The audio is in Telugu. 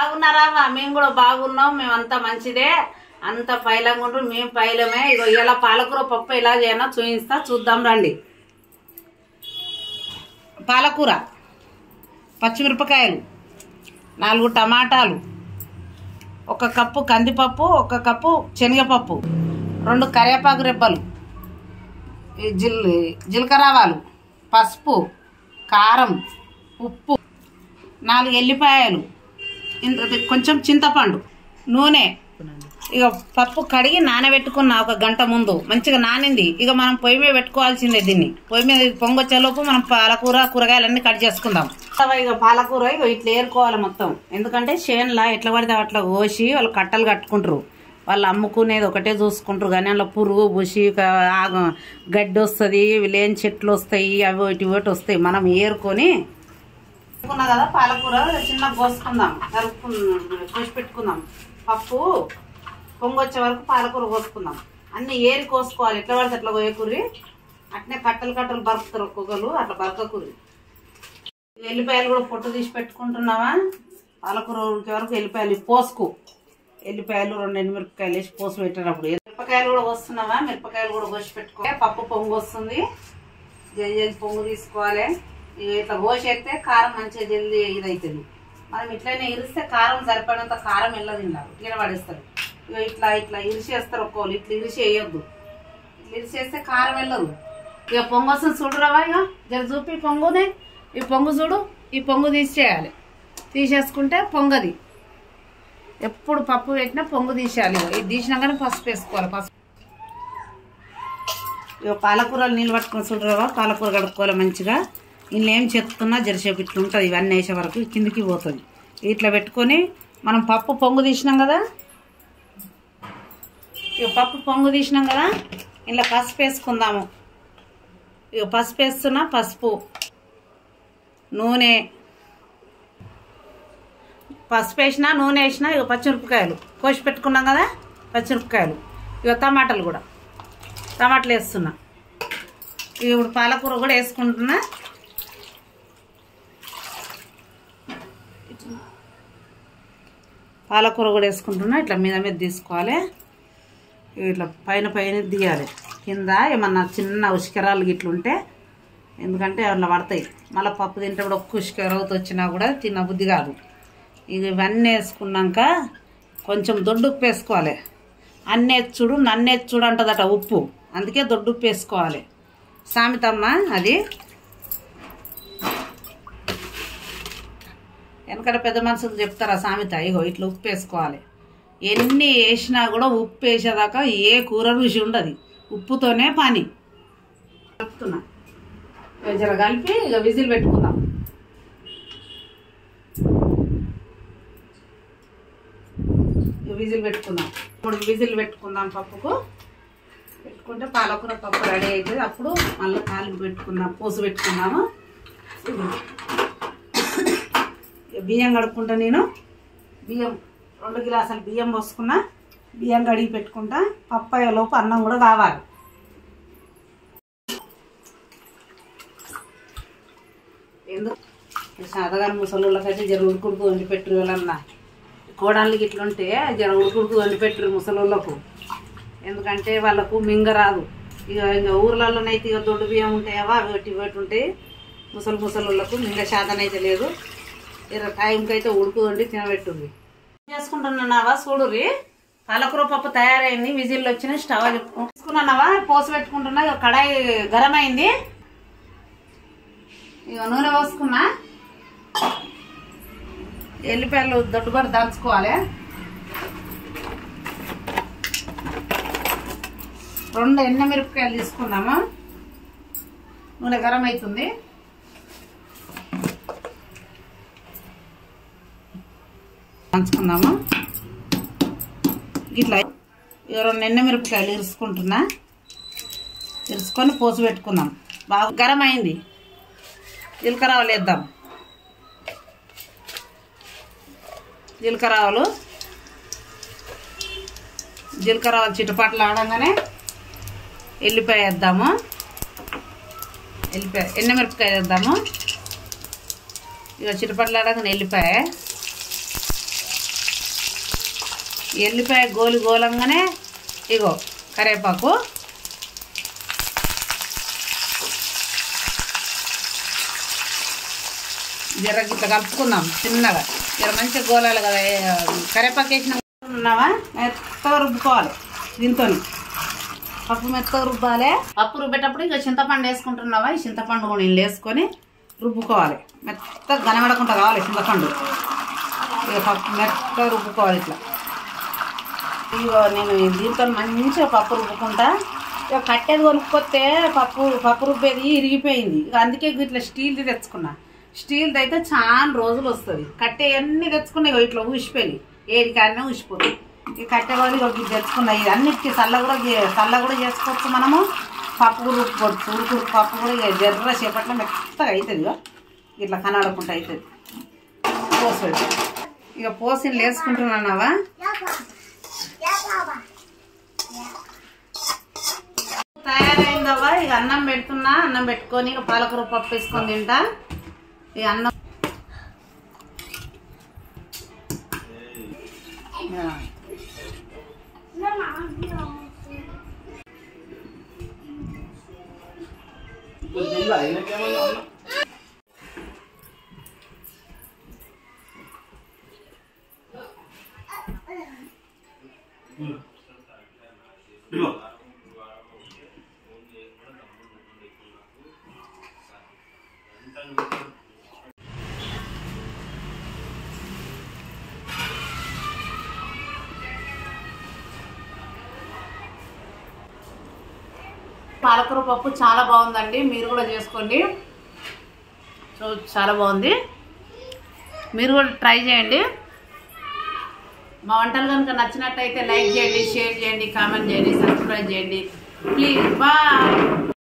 బాగున్నారా అమ్మా? మేము కూడా బాగున్నాం మేమంతా మంచిదే అంత పైలంగా ఉండ్రు మేము పైలమే ఇగో ఇలా పాలకూర పప్పు ఎలా చేయనో చూపిస్తా చూద్దాం రండి పాలకూర పచ్చిమిరపకాయలు నాలుగు టమాటాలు ఒక కప్పు కందిపప్పు ఒక కప్పు శనగపప్పు రెండు కరివేపాకు రెబ్బలు ఈ జిల్ జీలకర్ర ఆవాలు పసుపు కారం ఉప్పు నాలుగు ఎల్లిపాయలు ఇంత కొంచెం చింతపండు నూనె ఇక పప్పు కడిగి నానబెట్టుకున్న ఒక గంట ముందు మంచిగా నానింది ఇక మనం పొయ్యి మీద పెట్టుకోవాల్సిందే దీన్ని పొయ్యి మీద పొంగొచ్చేలోపు మనం పాలకూర కూరగాయలన్నీ కట్ చేసుకుందాం ఇక పాలకూర ఇక ఇట్లా ఏరుకోవాలి మొత్తం ఎందుకంటే చేనులా ఎట్లా పడితే అట్లా కోసి వాళ్ళు కట్టలు కట్టుకుంటారు వాళ్ళు అమ్ముకునేది ఒకటే చూసుకుంటారు కానీ అందులో పురుగు బుసి ఆగ- గడ్డి వస్తుంది లేని చెట్లు వస్తాయి అవి ఇటు ఇటు వస్తాయి మనం ఏరుకొని అనుకున్నా కదా పాలకూర చిన్న కోసుకుందాం కలుపుకుందాం కోసి పెట్టుకుందాం పప్పు పొంగొచ్చే వరకు పాలకూర కోసుకుందాం అన్ని ఏరి కోసుకోవాలి ఎట్లా పడితే అట్లా కోయకూరి అట్నే కట్టలు కట్టలు బరుకుతారు ఒక్కొక్కరు అట్లా బరకకూరి ఎల్లిపాయలు కూడా పొట్టు తీసి పెట్టుకుంటున్నావా పాలకూర ఉడికే వరకు ఎల్లిపాయలు పోసుకు ఎల్లిపాయలు రెండు ఎండుమిరపకాయలు వేసి పోసి పెట్టేటప్పుడు మిరపకాయలు కూడా వస్తున్నావా మిరపకాయలు కూడా కోసి పెట్టుకో పప్పు పొంగు వస్తుంది జల్ది జల్ది పొంగు తీసుకోవాలి ఇక ఇట్లా కోసేస్తే కారం మంచిగా జల్ది ఇదవుతుంది మనం ఇట్లనే ఇరిస్తే కారం సరిపడినంత కారం వెళ్ళదు ఇలా ఇట్లా పడేస్తారు ఇక ఇట్లా ఇట్లా ఇరిసేస్తారు ఒక్కోళ్ళు ఇట్లా ఇరిసి వేయొద్దు ఇట్లా ఇరిసేస్తే కారం వెళ్ళదు ఇక పొంగు వస్తుంది చూడరావా ఇక జర చూపి పొంగునే ఈ పొంగు చూడు ఈ పొంగు తీసేయాలి తీసేసుకుంటే పొంగది ఎప్పుడు పప్పు పెట్టినా పొంగు తీసేయాలి ఇగో. ఇది తీసినాకనే పసుపు వేసుకోవాలి పసుపు ఇక పాలకూరలు నీళ్ళు పట్టుకొని చూడరావా పాలకూర కడుక్కోవాలి మంచిగా ఇంట్లో ఏం చెప్తున్నా జరసేపు ఇట్లా ఉంటుంది ఇవన్నీ వేసే వరకు కిందికి పోతుంది ఇట్లా పెట్టుకొని మనం పప్పు పొంగు తీసినాం కదా ఇక పప్పు పొంగు తీసినాం కదా ఇలా పసుపు వేసుకుందాము ఇక పసుపు వేస్తున్నా పసుపు నూనె పసుపు వేసినా నూనె వేసినా ఇక పచ్చిమిరపకాయలు కోసి పెట్టుకున్నాం కదా పచ్చిమిరపకాయలు ఇక టమాటాలు కూడా టమాటాలు వేస్తున్నా ఇక ఇప్పుడు పాలకూర కూడా వేసుకుంటున్నా పాలకూర కూడా వేసుకుంటున్నా ఇట్లా మీద మీద తీసుకోవాలి ఇట్లా పైన పైన తీయాలి కింద ఏమన్నా చిన్న ఉష్కరాలు గిట్ల ఉంటే ఎందుకంటే అట్లా పడతాయి మళ్ళీ పప్పు తింటప్పుడు ఒక్క ఉష్కరవుతూ వచ్చినా కూడా తిన్న బుద్ధి కాదు ఇక ఇవన్నీ వేసుకున్నాక కొంచెం దొడ్డు ఉప్పు వేసుకోవాలి అన్నే చూడు నన్నే చూడు అంటదట ఉప్పు అందుకే దొడ్డు ఉప్పు వేసుకోవాలి సామెతమ్మ అది వెనకడ పెద్ద మనుషులు చెప్తారా సామెత ఇగో ఇట్లా ఉప్పు వేసుకోవాలి ఎన్ని వేసినా కూడా ఉప్పు వేసేదాకా ఏ కూర రుచి ఉండదు ఉప్పుతోనే పని కలుపుతున్నా ఇక జర కలిపి ఇక విజిల్ పెట్టుకుందాం ఇక విజిల్ పెట్టుకుందాం మూడు విజిల్ పెట్టుకుందాం పప్పుకు పెట్టుకుంటే పాలకూర పప్పు రెడీ అవుతుంది అప్పుడు మళ్ళీ తాలింపు పెట్టుకుందాం పోసు పెట్టుకుందాము ఇక బియ్యం కడుక్కుంటా నేను బియ్యం రెండు గ్లాసులు బియ్యం పోసుకున్నా బియ్యం కడిగి పెట్టుకుంటా పప్పాయ లోపు అన్నం కూడా కావాలి ఎందుకు సాధారణ ముసలిళ్ళకైతే జర ఉడుకుడుకు వండి పెట్టరు వాళ్ళన్నా కోడళ్ళకి ఇట్లుంటే జర ఉడుకుడుకు వండి పెట్టరు ముసలిళ్ళకు ఎందుకంటే వాళ్ళకు మింగ రాదు ఇక ఇంకా ఊర్లలోనైతే ఇక దొడ్డు బియ్యం ఉంటాయవా అవి ఒకటి ఇవి ఉంటాయి ముసలి ముసలిళ్ళకు మింగ శాతం అయితే లేదు ఇరవై టైంకి అయితే ఉడుకు వండి తినబెట్టుంది చేసుకుంటున్నావా చూడురి పాలకూర పప్పు తయారైంది విజిల్లు వచ్చినాయి స్టవ్ తీసుకున్నావా పోసి పెట్టుకుంటున్నా ఇక కడాయి గరం అయింది ఇక నూనె పోసుకున్నా ఎల్లిపాయలు దొడ్డుబాటు దంచుకోవాలి రెండు ఎండమిరపకాయలు తీసుకున్నాము నూనె గరం అవుతుంది దంచుకుందాము ఇట్లా ఇక రెండు ఎండమిరపకాయలు ఇరుసుకుంటున్నా ఇరుసుకొని పోసి పెట్టుకుందాం బాగా గరం అయింది జీలకర్ర ఆవాలు వేద్దాం జీలకర్ర ఆవాలు జీలకర్ర ఆవాలు చిట్టుపాట్లు ఆడంగానే ఎల్లిపాయ వేద్దాము ఎల్లిపాయ ఎండమిరపకాయ వేద్దాము ఇక చిట్టుపాట్లు ఆడంగానే ఎల్లిపాయ ఎల్లిపాయ గోలు గోలంగానే ఇగో కరివేపాకు జర గిట్ల కలుపుకుందాం చిన్నగా జర మంచిగా గోలాలి కదా ఏ, కరివేపాకు వేసిన ఉన్నావా మెత్తగా రుబ్బుకోవాలి దీంతో పప్పు మెత్తగా రుబ్బాలి పప్పు రుబ్బేటప్పుడు ఇంకా చింతపండు వేసుకుంటున్నావా ఈ చింతపండు కూడా నీళ్ళు వేసుకొని రుబ్బుకోవాలి మెత్తగా గనగడకుండా కావాలి చింతపండు ఇక పప్పు మెత్తగా రుబ్బుకోవాలి ఇట్లా ఇగో నేను దీంతో మంచిగా పప్పు రుబ్బుకుంటా ఇక కట్టేది కొనుక్కొస్తే పప్పు పప్పు రుబ్బేది ఇరిగిపోయింది ఇక అందుకే ఇట్లా స్టీల్ది తెచ్చుకున్నా స్టీల్ది అయితే చాలా రోజులు వస్తుంది కట్టే అన్ని తెచ్చుకున్నా ఇగో ఇట్లా ఊసిపోయి ఏది కానీ ఊసిపోతుంది ఈ కట్టె కూడా ఇగో ఇది తెచ్చుకున్నా ఇది అన్నిటికీ చల్ల కూడా చే- చల్ల కూడా చేసుకోవచ్చు మనము పప్పు కూడా రుబ్బుకోవచ్చు ఉడుకు పప్పు కూడా ఇక జర్ర చేపట్ల మెత్తగా అవుతుంది ఇక ఇట్లా కనబడకుండా అవుతుంది పోసడు ఇక పోసి వేసుకుంటున్నావా తయారైందవ్వా ఇక అన్నం పెడుతున్నా అన్నం పెట్టుకొని ఇక పాలకూర పప్పు వేసుకొని తింటా ఇక అన్నం ఆ. పాలకూర పప్పు చాలా బాగుందండి మీరు కూడా చేసుకోండి సో చాలా బాగుంది మీరు కూడా ట్రై చేయండి మా వంటలు కనుక నచ్చినట్టయితే లైక్ చేయండి షేర్ చేయండి కామెంట్ చేయండి సబ్స్క్రైబ్ చేయండి ప్లీజ్ బాయ్